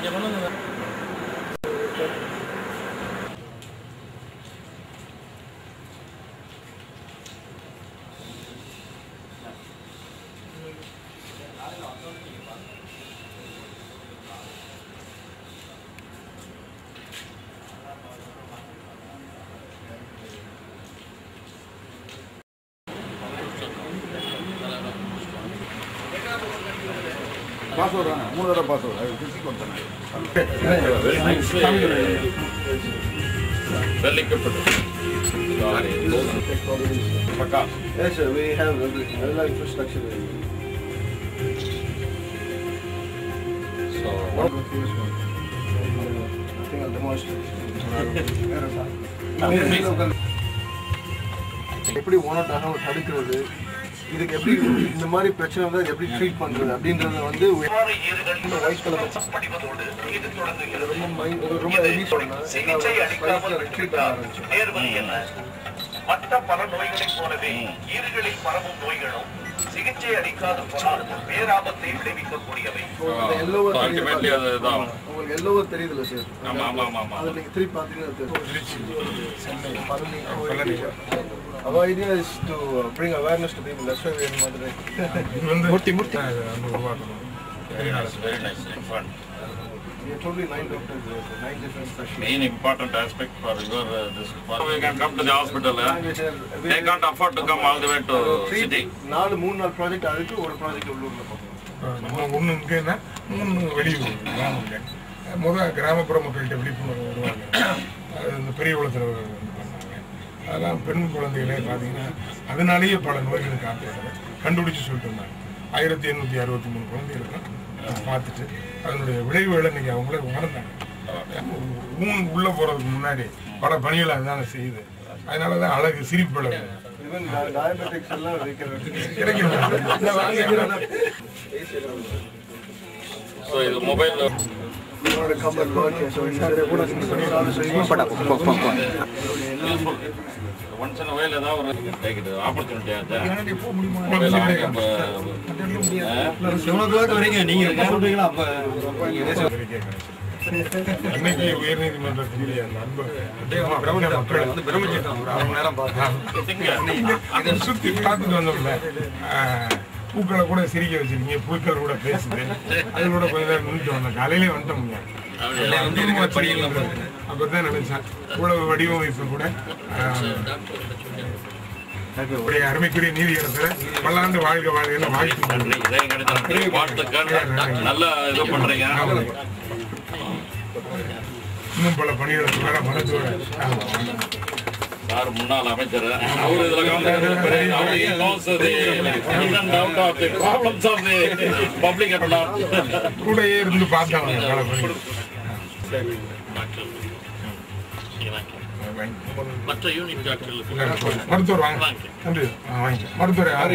Password தானே மூணு தடவை பாஸ்வேர்டு அது ஃபிசிக் ஒன்று பக்கா Yes, sir. We have everything. All the infrastructure. So One of this one. I think I'll demonstrate. எப்படி ஓனட்டாக தடுக்கிறது இதுக்கு எப்படி இந்த மாதிரி பிரச்சனை வந்து எப்படி ட்ரீட் பண்றது அப்படின்றத வந்து வாய்ஸ் கலர் ரொம்ப மைண்ட் ரொம்ப ஹெவி சொன்னேன் ட்ரீட் பண்ண ஆரம்பிச்சோம் நேர்வது என்ன மற்ற பல நோய்களைப் போலவே ஈறுகளில் பரவும் நோய்களும் சிகிச்சை அளிக்காத போனால் பேராபத்தை விளைவிக்கக்கூடியவை அந்த எல்லோவர் ultimately அது இதான். உங்களுக்கு எல்லோவர் தெரியுதுல்ல சார் ஆமா ஆமா ஆமா ஆமா அதை நீங்க திருப்பி பார்த்தீங்கன்னா Palani Our idea is to uh, bring awareness to people. That's why we are in Madurai. மூர்த்தி மூர்த்தி உருவாக்கணும் very nice very nice fun We are totally nine doctors, there, so nine different specialties. main important aspect for your uh, this for we can come to the hospital uh, And it's a- we- they can't afford to come all the way to ஒரு three- city நாலு மூணு நாள் project அதுக்கு ஒரு project உள்ளூர்ல பார்க்கணும் நம்ம ஒன்று இங்கேன்னா மூணு வெளியூர் கிராமங்கள் முதல் கிராமப்புற மக்கள்கிட்ட விழிப்புணர்வு வருவாங்க அது இந்த பெரிய குளத்தில் வந்து பண்ணாங்க அதெல்லாம் பெண் குழந்தைகளே பார்த்தீங்கன்னா அதனாலேயே பல நோய்களுக்கு ஆட்படுறாங்க கண்டுபிடிச்சு சொல்லிட்டு இருந்தாங்க ஆயிரத்தி எண்ணூற்றி அறுபத்தி மூணு குழந்தைகளுக்கும் நான் பார்த்துட்டு அதனுடைய விளைவுகளை இன்னைக்கு அவங்களே உணர்ந்தாங்க ஊன் உள்ளே போகிறதுக்கு முன்னாடி பல பணிகளை அதுதானே செய்யுது அதனால தான் அழகு சிரிப்பு அழகு ஈவன் டயபெட்டிக்ஸ் எல்லாம் வைக்கிறது so இது mobile uh, come and work here, so it's கூட useful once in a while ஏதாவது ஒரு take it opportunity ஆச்சா அன்னைக்கு உயர்நீதிமன்றத்தினுடைய அந்த அன்பு மக்கள் இதை சுத்தி பார்த்துட்டு வந்தோம்ல ஆஹ், பூக்களை கூட சிரிக்க வச்சிருக்கீங்க பூக்கள் கூட பேசுது அது கூட கொஞ்ச நேரம் நின்றுட்டு வந்தோம் காலையிலே வந்துட்டோம்ங்க அப்பதான் நினைச்சேன் இவ்வளவு வடிவமைப்பு கூட ஆஹ், உடைய அருமைக்குரிய நீதியரசர் பல்லாண்டு வாழ்க வாழ்க வாழ்த்து நன்றி இதே கிடைத்த வாழ்த்துக்கள் நல்ல இது பண்றீங்க இன்னும் பல பணிகளுக்கு வேற மனதோட சார் முன்னாள் அமைச்சர் அவர் இதுல கலந்துக்கிறது அவர் he knows the in and out of the problems of the public at large கூடயே இருந்து பார்த்தாங்க பல பணிகள் மற்ற யூனிட் டாக்டர்களுக்கு மருத்துவர் வாங்க நன்றி ஆ, வாங்க மருத்துவர் யாரு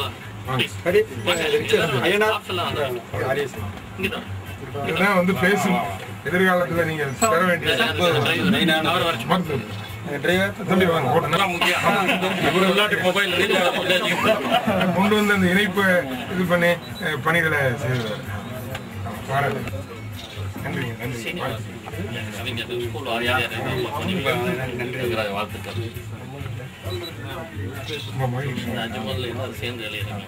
இதெல்லாம் வந்து பேசும் எதிர்காலத்துல நீங்க பெற வேண்டிய மருத்துவர் தம்பி வாங்க ஓட்டு. அதெல்லாம் முக்கியம் ஒரு விளையாட்டு மொபைல் கொண்டு வந்து அந்த இணைப்பை இது பண்ணி அஹ், பணிகளை செய்வார் பாராட்டு நன்றிங்க நன்றி வாழ்த்துக்கள். ஸ்கூல் வாழ்த்துக்கள் ரொம்ப மகிழ்ச்சி அஜ்மல்ல எல்லாரும் சேர்ந்து எழுதுறீங்க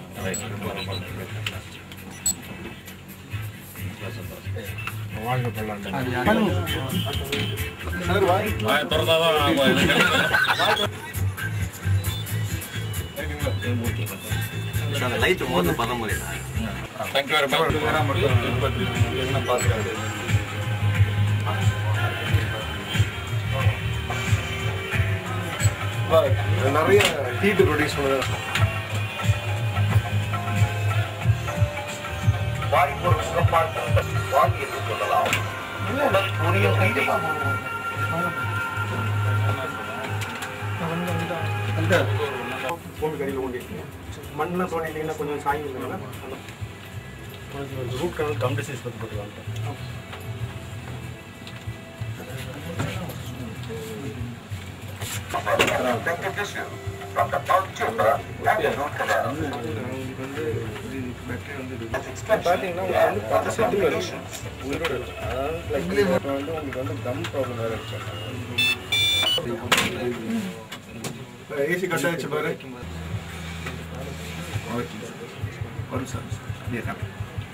வாழ்க பல்லாண்டு சார் வாய் திறந்தாதான் ஆமா, எனக்கு லைட் மோந்து பண்ண முடியல Thank you very much. நிறைய ஹீட் ப்ரொடியூஸ் பண்ணுறது வாய்ப்பு ஒரு சுகப்பாட்டு வாய் என்று சொல்லலாம் உடல் கூறிய கைதை பூமி கடியில் கொண்டு மண்ணில் தோண்டிட்டீங்கன்னா கொஞ்சம் சாயம் இருந்ததுன்னா ரூட் கனல் கம் டிசீஸ் பற்றி போட்டுருவாங்க from the bulb chamber and the root canal. Bacteria வந்து இது பார்த்தீங்கன்னா உங்களுக்கு வந்து பத்து செட்டு வரும் உயிரோட இருக்கு. அதாவது like இப்போ வந்து உங்களுக்கு வந்து கம் ப்ராப்ளம் வேறு இருக்கு ஏசி கட் ஆயிடுச்சு பாரு வரும் சார் அப்படியே காட்டு.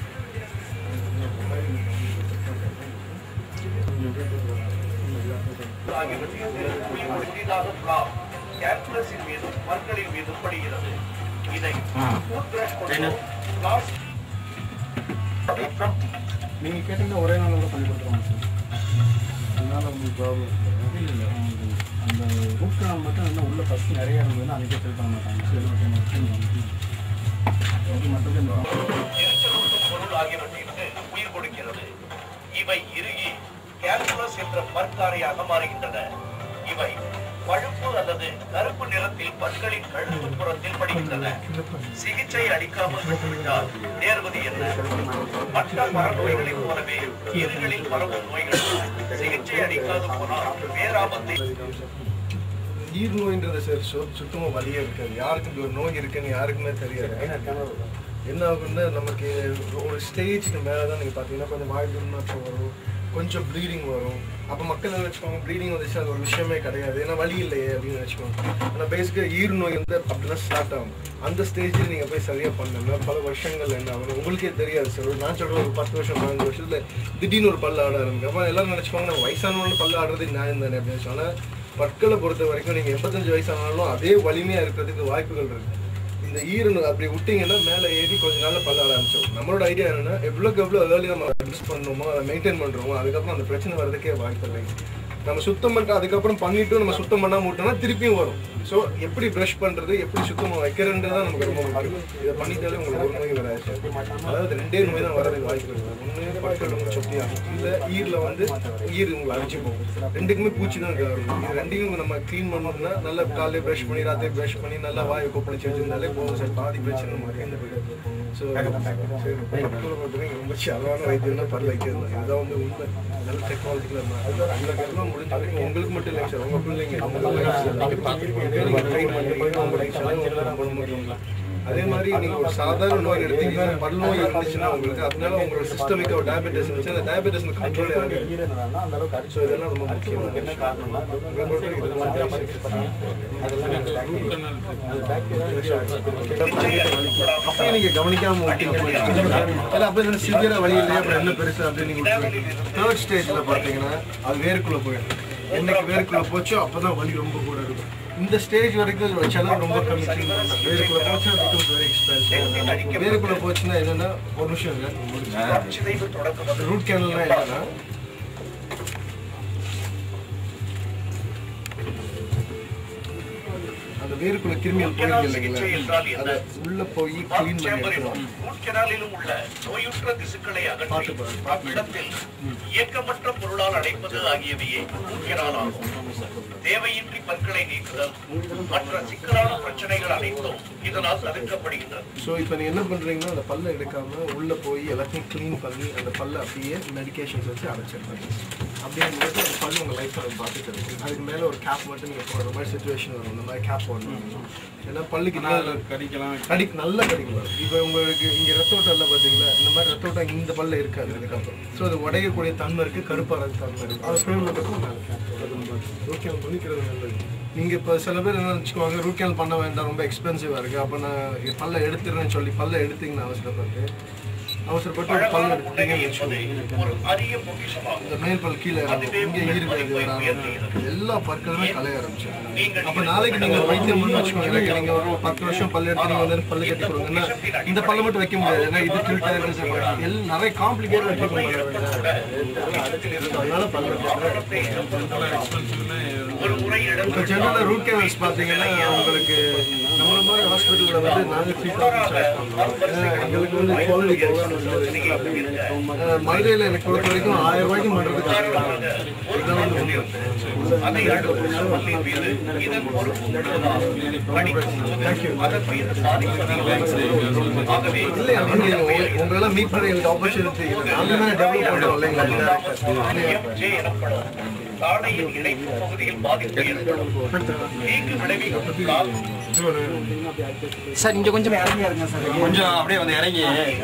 ஆகியவற்றில் உயிர் புதிதாக பிளாக் கேல்குலஸின் மீதும் பற்களின் மீதும் படுகிறது இதை toothbrush கொண்டு பிளாஸ் நீங்க கேட்டீங்கன்னா ஒரே நாள் கூட பண்ணி கொடுத்துருவாங்க சார் அதனால உங்களுக்கு ப்ராப்ளம் இல்லை அந்த ரூட் கனால் மட்டும் என்ன உள்ள ஃபஸ்ட் நிறைய இருந்ததுன்னா அன்றைக்கே ஃபில் பண்ண மாட்டாங்க சரி ஓகே அது மட்டும் இந்த எரிச்சலூட்டும் பொருள் ஆகியவற்றிற்கு உயிர் கொடுக்கிறது இவை இறுகி கேல்குலஸ் என்ற பற்காரையாக மாறுகின்றன இவை பழுப்பு அல்லது கருப்பு நிறத்தில் பற்களின் கழுத்து புறத்தில் படுகின்றன சிகிச்சை அளிக்காமல் விட்டுவிட்டால் நேர்வது என்ன மற்ற மரநோய்களைப் போலவே ஈறுகளில் பரவும் நோய்கள் சிகிச்சை அளிக்காது போனால் பேராபத்தை ஈர் நோய்ன்றது சார் சு சுத்தமாக வழியே இருக்காது யாருக்கு இப்படி ஒரு நோய் இருக்குன்னு யாருக்குமே தெரியாது என்ன ஆகும்னா நமக்கு ஒரு ஸ்டேஜுக்கு மேலே தான் நீங்கள் பார்த்தீங்கன்னா கொஞ்சம் வாய் துர்நாற்றம் வரும் கொஞ்சம் ப்ளீடிங் வரும் அப்போ மக்கள் என்ன வச்சுக்கோங்க ப்ளீடிங் வந்துச்சு அது ஒரு விஷயமே கிடையாது ஏன்னா வழி இல்லையே அப்படின்னு வச்சுக்கோங்க ஆனால் பேசிக்காக ஈர் நோய் வந்து அப்படிதான் ஸ்டார்ட் ஆகும் அந்த ஸ்டேஜில் நீங்கள் போய் சரியாக பண்ணணும்னா பல வருஷங்கள் என்ன ஆகும் உங்களுக்கே தெரியாது சார் நான் சொல்கிறேன் ஒரு பத்து வருஷம் பதினஞ்சு வருஷத்தில் திடீர்னு ஒரு பல்லு ஆட ஆரம்பிக்கும் அப்போ எல்லாரும் நினச்சிக்கோங்க நம்ம வயசானவங்க பல்லு ஆடுறது நியாயம் தானே அப்படின்னு சொன்னால் பற்களை பொறுத்த வரைக்கும் நீங்கள் எண்பத்தஞ்சு வயசானாலும் அதே வலிமையாக இருக்கிறதுக்கு வாய்ப்புகள் இருக்கு இந்த ஈரனு அப்படி விட்டீங்கன்னா மேலே ஏறி கொஞ்ச நாள்ல பல்ல ஆரம்பிச்சிடும் நம்மளோட ஐடியா என்னன்னா எவ்வளோக்கு எவ்வளோ ஏர்லி நம்ம அட்ஜஸ்ட் பண்ணணுமோ அதை மெயின்டைன் பண்ணுறோமோ அதுக்கப்புறம் அந்த பிரச்சனை வர்றதுக்கே வாய்ப்பு இல்லை நம்ம சுத்தம் பண்ணிட்டு அதுக்கப்புறம் பண்ணிட்டு நம்ம சுத்தம் பண்ணாம விட்டோம்னா திருப்பியும் வரும் ஸோ எப்படி ப்ரஷ் பண்றது எப்படி சுத்தமாக வைக்கிறன்றது தான் நமக்கு ரொம்ப முக்கியம் இதை பண்ணிட்டாலே உங்களுக்கு ஒரு நோய் வராது அதாவது ரெண்டே நோய் தான் வரதுக்கு வாய்ப்பு இருக்கு ஒன்று பற்கள் உங்களுக்கு சொத்தி ஆகும் இல்லை ஈரில் வந்து ஈர் உங்களை அடிச்சு போகும் ரெண்டுக்குமே பூச்சி தான் இருக்கும் இது ரெண்டையும் நம்ம க்ளீன் பண்ணணும்னா நல்லா காலையில ப்ரஷ் பண்ணி ராத்திரி ப்ரஷ் பண்ணி நல்லா வாயை கொப்பளிச்சு வச்சிருந்தாலே போதும் சார் பாதி பிரச்சனை நமக்கு எந்த போயிடும் ஸோ ரொம்ப செலவான வைத்தியம்னா பல் வைக்கிறது தான். இதுதான் வந்து உண்மை நல்ல டெக்னாலஜிக்கல் உங்களுக்கு எல்லாம் முடிஞ்ச வரைக்கும் உங்களுக்கு மட்டும் இல்லைங்க சார் உங்க பிள்ளைங்க நீங்க பார்த்துருப்பீங்க நீங்க ட்ரை பண்ணி உங்களுக்கு செலவு ரொம்ப முக்கியம். அதே மாதிரி நீங்க ஒரு சாதாரண நோய் எடுத்தீங்கன்னா பல் நோய் இருந்துச்சுன்னா உங்களுக்கு அதனால உங்களோட சிஸ்டமிக் ஒரு டயபெட்டிஸ் இருந்துச்சு அந்த டயபெட்டிஸ் கண்ட்ரோல் ஆகும் ஸோ இதெல்லாம் ரொம்ப முக்கியம் என்ன காரணம்னா அப்படியே நீங்க கவனிக்காம விட்டீங்க ஏன்னா அப்ப என்ன சிவியரா வழி இல்லையா அப்புறம் என்ன பெருசு அப்படின்னு நீங்க தேர்ட் ஸ்டேஜ்ல பாத்தீங்கன்னா அது வேருக்குள்ள போயிடும் என்னைக்கு வேருக்குள்ள போச்சோ அப்பதான் வலி ரொம்ப கூட இருக்கும் இந்த ஸ்டேஜ் வரைக்கும் செலவு ரொம்ப கம்மி வேருக்குள்ள போச்சு பிகம்ஸ் வெரி எக்ஸ்பென்சிவ் வேருக்குள்ள போச்சுன்னா என்னன்னா ஒரு நிமிஷம் இல்லை சிதைவு தொடங்குவது ரூட் கேனல்னா என்னன்னா அந்த வேருக்குள்ள கிருமிகள் போயிருக்கு இல்லைங்களா அதை உள்ள போய் கிளீன் பண்ணி எடுத்துருவாங்க ரூட் கெனாலிலும் உள்ள நோயுற்ற திசுக்களை அகற்றி அவ்விடத்தில் இயக்கமற்ற பொருளால் அடைப்பது ஆகியவையே ரூட் கெனால் ஆகும் தேவையின்றி பற்களை நீக்குதல் மற்ற சிக்கலான பிரச்சனைகள் அனைத்தும் இதனால் தவிர்க்கப்படுகின்றன ஸோ இப்போ நீங்கள் என்ன பண்ணுறீங்கன்னா அந்த பல்லை எடுக்காம உள்ளே போய் எல்லாத்தையும் க்ளீன் பண்ணி அந்த பல்லை அப்படியே மெடிகேஷன்ஸ் வச்சு அடைச்சிடுறாங்க அப்படிங்கும்போது அந்த பல்லு உங்கள் லைஃப்பில் பார்த்துட்டு இருக்கு அதுக்கு மேலே ஒரு கேப் மட்டும் நீங்கள் போடுற மாதிரி சுச்சுவேஷன் வரும் இந்த மாதிரி கேப் போடணும் ஏன்னா பல்லுக்கு மேலே கடிக்கலாம் கடி நல்லா கடிக்கும் இப்போ உங்களுக்கு இங்கே ரத்தோட்டம்ல பார்த்தீங்களா இந்த மாதிரி ரத்தோட்டம் இந்த பல்ல இருக்காது இதுக்கப்புறம் ஸோ அது உடையக்கூடிய தன்மை இருக்குது கருப்பாக தன்மை இருக்குது அது ஃப்ரேமில் ஓகே பண்ணிக்கிறது நல்லது நீங்கள் இப்போ சில பேர் என்ன வச்சுக்குவாங்க ரூட் கேனல் பண்ண வேண்டாம் ரொம்ப எக்ஸ்பென்சிவாக இருக்குது அப்போ நான் பல்ல எடுத்துறேன்னு சொல்லி பல்ல எடுத்தீங்கன்னா அவசரப்பட்டு அவசரப்பட்டு ஒரு பல்ல பழகான புன்னகை எடுத்தீங்கன்னு என்பது வச்சுக்கோங்க ஒரு அரிய பொக்கிஷமாகும் இந்த மேல் பல் கீழே இறங்கும் இங்கே ஈர்வேது வராமல் எல்லா பற்களுமே கலைய ஆரம்பிச்சு அப்போ நாளைக்கு நீங்கள் வைத்தியம் பண்ணி வச்சுக்கோங்க எனக்கு நீங்கள் ஒரு பத்து வருஷம் பல்லு எடுத்து நீங்கள் வந்து பல்லு கட்டி கொடுங்கன்னா இந்த பல்ல மட்டும் வைக்க முடியாது ஏன்னா இது டில்ட் ஆயிருக்கு எல்லாம் நிறைய காம்ப்ளிகேட் அதனால பல்லு ஒரு முறை இப்போ இடங்கள் ஜெனரலாக ரூட் கேனல்ஸ் பார்த்தீங்கன்னா உங்களுக்கு நம்மள மாதிரி ஹாஸ்பிட்டலில் வந்து நாங்கள் த்ரீ தௌசண்ட் சார்ஜ் பண்ணுவோம் ஏன்னா எங்களுக்கு வந்து குவாலிட்டி மதுரையில் எனக்கு பொறுத்த வரைக்கும் ஆயிரம் ரூபாய்க்கு பண்ணுறதுக்கு இதுதான் வந்து உண்மை. அதை அடுத்த பள்ளியின் மீது இதன் பொறுப்பு உள்ளதால் படிக்கும் போது அதன் மீது சாதிக்க ஆகவே இல்லையா நீங்க உங்க- உங்களெல்லாம் மீட் பண்ண எனக்கு ஆப்பர்ச்சுனிட்டி நாங்க தான் டெவலப் பண்றோம் இல்லைங்களா FJ எனப்படும் தாடையின் இணைப்பு பகுதியில் பாதிப்பு ஏற்படும் தீங்கு விளைவிக்கும் சிவனு சார் இங்க கொஞ்சம் இறங்கியா இருங்க சார் கொஞ்சம் அப்படியே வந்து இறங்கி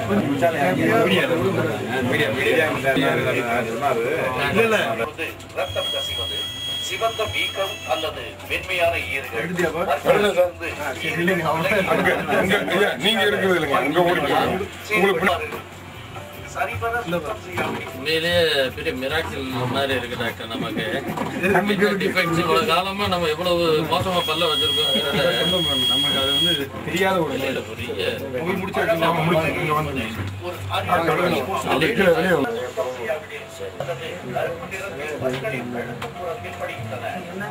பொழுது ரத்தம் கசிவது சிவந்த வீக்கம் அல்லது மென்மையான ஈறுகள் மருத்துவத்திலிருந்து ஈறுகள் அங்க அங்க ஐயா, நீங்க இருக்கிறது இல்லைங்க அங்க ஓடிக்கலாம் உங்களுக்கு பின்னா- சரிவர சுத்தம் செய்யாமல் உண்மையிலேயே பெரிய மிராக்கிள் மாதிரி இருக்கு டாக்டர் நமக்கு டிஃபெக்ட்ஸ் இவ்வளவு காலமா நம்ம எவ்வளவு மோசமா பல்ல வச்சிருக்கோம் நமக்கு அது வந்து தெரியாத ஒரு வெளியில பெரிய ஆமா, முடிச்சு, இங்க வந்து. ஒரு வெளியே, வெளியே வாங்க. அல்லது கருப்பு நிறத்தில் பற்களின் இடதுபுறத்தில் படுகின்றன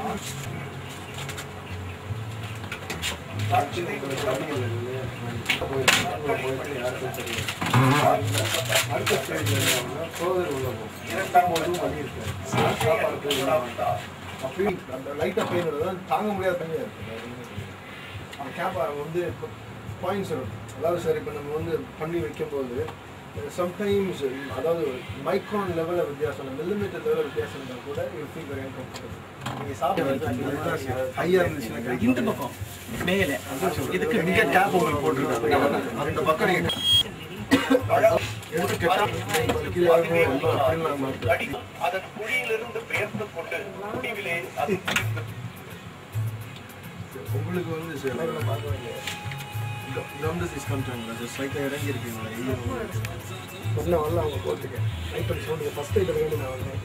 அடுத்த ஸ்டேஜ் சோதர் உள்ள போகும் இரண்டாம் போதும் வலி இருக்கு சாப்பாடு போயிடாமட்டா அப்படி அந்த லைட்டாக பெயின் தான் தாங்க முடியாத தனியாக இருக்கு அந்த கேப் வந்து பாயிண்ட்ஸ் இருக்கும் அதாவது சார் இப்போ நம்ம வந்து பண்ணி வைக்கும்போது சம்டைம்ஸ் அதாவது மைக்ரான் லெவலில் வித்தியாசம் மில்லிமீட்டர் லெவலில் வித்தியாசம் இருந்தால் கூட யூ ஃபீல் வெரி அன்கம்ஃபர்டபுள் நீங்கள் சாப்பிட்றது ஹையாக இருந்துச்சுன்னா இந்த பக்கம் மேலே இதுக்கு இங்கே கேப் உங்களுக்கு போட்டுருக்காங்க அந்த பக்கம் நீங்கள் எடுத்து கெட்டா கீழே இறங்கும், அப்படிலாம் மாட்டோம். அடி அதன் குழியிலிருந்து பெயர்த்துக் கொண்டு முடிவிலே அது பிரிந்து உங்களுக்கு வந்து சார் நம்பர்ஸ் இஸ் கம்ட்டாங்க அது சைக்கிள் இறங்கி இருக்கீங்களா ஐயோ வரல வரல அவங்க போட்டுக்கேன் ட்ரை பண்ணி சொல்லுங்க ஃபஸ்ட் ஐட்டம் வேணும் நான் வந்தேன்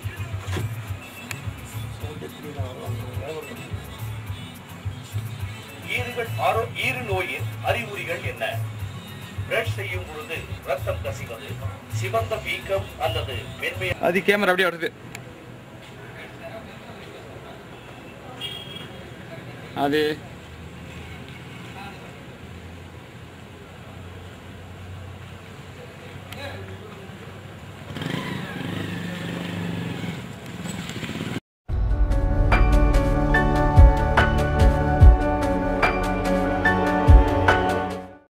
ஈறுகள் ஆரோ ஈறு நோயின் அறிகுறிகள் என்ன பிரஷ் செய்யும் பொழுது ரத்தம் கசிவது சிவந்த வீக்கம் அல்லது மென்மை அது கேமரா அப்படியே வருது அது